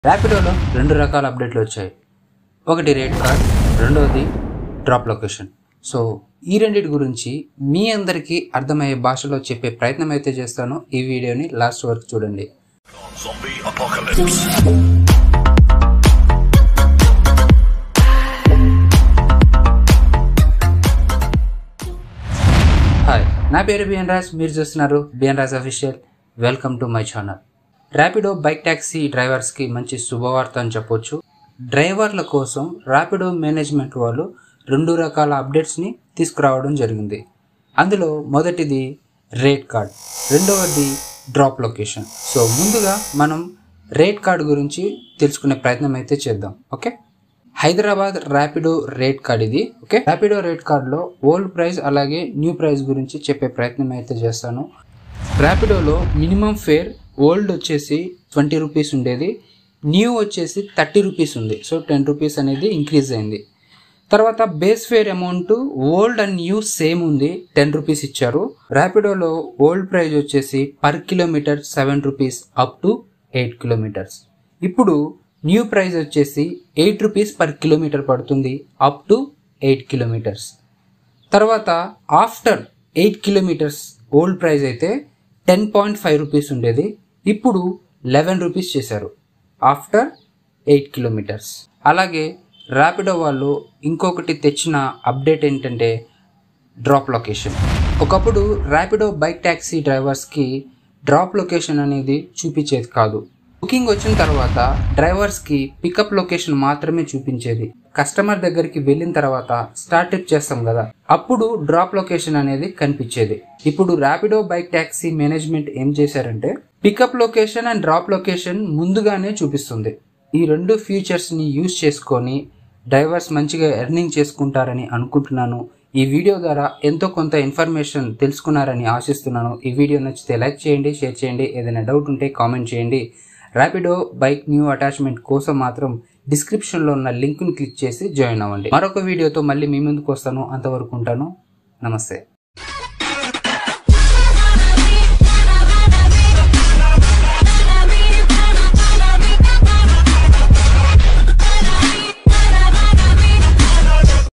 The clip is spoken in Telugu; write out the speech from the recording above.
ర్యాపిడోలో రెండు రకాల అప్డేట్లు వచ్చాయి ఒకటి రేట్ కార్డ్ రెండవది డ్రాప్ లొకేషన్ సో ఈ రెండింటి గురించి మీ అందరికీ అర్థమయ్యే భాషలో చెప్పే ప్రయత్నం అయితే చేస్తాను ఈ వీడియోని లాస్ట్ వరకు చూడండి Zombie apocalypse. హాయ్ నా పేరు బిఎన్ రాజ్ మీరు చూస్తున్నారు BN Raj official welcome to my channel Rapido bike taxi డ్రైవర్స్కి మంచి శుభవార్త అని చెప్పొచ్చు డ్రైవర్ల కోసం ర్యాపిడో మేనేజ్మెంట్ వాళ్ళు రెండు రకాల అప్డేట్స్ని తీసుకురావడం జరిగింది అందులో మొదటిది రేట్ కార్డ్ రెండవది డ్రాప్ లొకేషన్ సో ముందుగా మనం రేట్ కార్డ్ గురించి తెలుసుకునే ప్రయత్నం అయితే చేద్దాం okay Hyderabad Rapido rate card ఇది ఓకే ర్యాపిడో రేట్ కార్డ్లో ఓల్డ్ ప్రైస్ అలాగే న్యూ ప్రైస్ గురించి చెప్పే ప్రయత్నం అయితే చేస్తాను ర్యాపిడోలో మినిమం ఫేర్ ఓల్డ్ వచ్చేసి ట్వంటీ రూపీస్ ఉండేది న్యూ వచ్చేసి థర్టీ రూపీస్ ఉంది సో టెన్ రూపీస్ అనేది ఇంక్రీజ్ అయింది తర్వాత base fare amount old and new same ఉంది టెన్ రూపీస్ ఇచ్చారు ర్యాపిడోలో ఓల్డ్ ప్రైస్ వచ్చేసి per kilometre seven rupees up to eight kilometres ఇప్పుడు న్యూ ప్రైస్ వచ్చేసి ఎయిట్ రూపీస్ పర్ కిలోమీటర్ పడుతుంది అప్ టు ఎయిట్ కిలోమీటర్స్ తర్వాత after eight kilometres old price అయితే టెన్ పాయింట్ ఫైవ్ రూపీస్ ఉండేది ఇప్పుడు లెవెన్ రూపీస్ చేశారు ఆఫ్టర్ ఎయిట్ కిలోమీటర్స్ అలాగే ర్యాపిడో వాళ్ళు ఇంకొకటి తెచ్చిన అప్డేట్ ఏంటంటే డ్రాప్ లొకేషన్ ఒకప్పుడు ర్యాపిడో బైక్ ట్యాక్సీ డ్రైవర్స్కి డ్రాప్ లొకేషన్ అనేది చూపించేది కాదు బుకింగ్ వచ్చిన తర్వాత డ్రైవర్స్కి పికప్ లొకేషన్ మాత్రమే చూపించేది కస్టమర్ దగ్గరికి వెళ్ళిన తర్వాత స్టార్ట్ ట్రిప్ చేస్తాం కదా అప్పుడు డ్రాప్ లొకేషన్ అనేది కనిపించేది ఇప్పుడు ర్యాపిడో బైక్ ట్యాక్సీ మేనేజ్మెంట్ ఏం చేశారంటే pickup location and drop location ముందుగానే చూపిస్తుంది ఈ రెండు ఫీచర్స్ని యూజ్ చేసుకొని డ్రైవర్స్ మంచిగా ఎర్నింగ్ చేసుకుంటారని అనుకుంటున్నాను ఈ వీడియో ద్వారా ఎంతో కొంత ఇన్ఫర్మేషన్ తెలుసుకున్నారని ఆశిస్తున్నాను ఈ వీడియో నచ్చితే లైక్ చేయండి షేర్ చేయండి ఏదైనా డౌట్ ఉంటే కామెంట్ చేయండి ర్యాపిడో బైక్ న్యూ అటాచ్మెంట్ కోసం మాత్రం డిస్క్రిప్షన్లో ఉన్న లింక్ను క్లిక్ చేసి జాయిన్ అవ్వండి మరొక వీడియోతో మళ్ళీ మీ ముందుకు వస్తాను అంతవరకు ఉంటాను నమస్తే